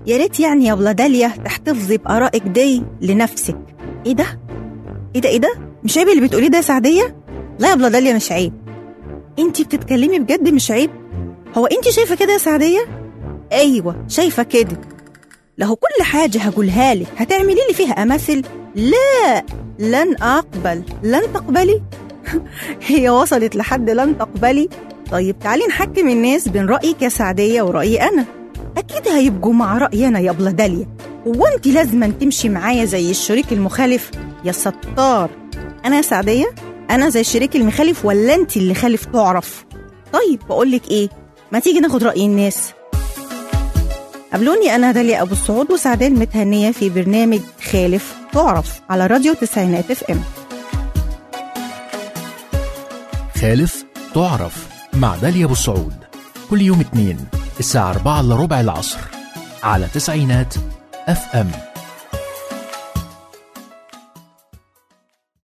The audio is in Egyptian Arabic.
يا ريت يعني يا ابله داليا تحتفظي بارائك دي لنفسك ايه ده ايه ده ايه ده مش عيب اللي بتقوليه ده يا سعديه لا يا ابله داليا مش عيب انت بتتكلمي بجد مش عيب هو انت شايفه كده يا سعديه ايوه شايفه كده له كل حاجه هقولها لك هتعملي لي فيها اماثل لا لن اقبل لن تقبلي هي وصلت لحد لن تقبلي طيب تعالي نحكم الناس بين رايك يا سعديه ورايي انا اكيد هيبقوا مع رايي انا يا ابله داليا هو انت لازما تمشي معايا زي الشريك المخالف يا ستار انا يا سعديه انا زي الشريك المخالف ولا انت اللي خالف تعرف طيب بقول لك ايه ما تيجي ناخد راي الناس قابلوني انا داليا ابو السعود وسعديه المتهنيه في برنامج خالف تعرف على راديو تسعينات اف ام خالف تعرف مع داليا ابو السعود كل يوم اثنين الساعة 4 الا ربع العصر على تسعينات اف ام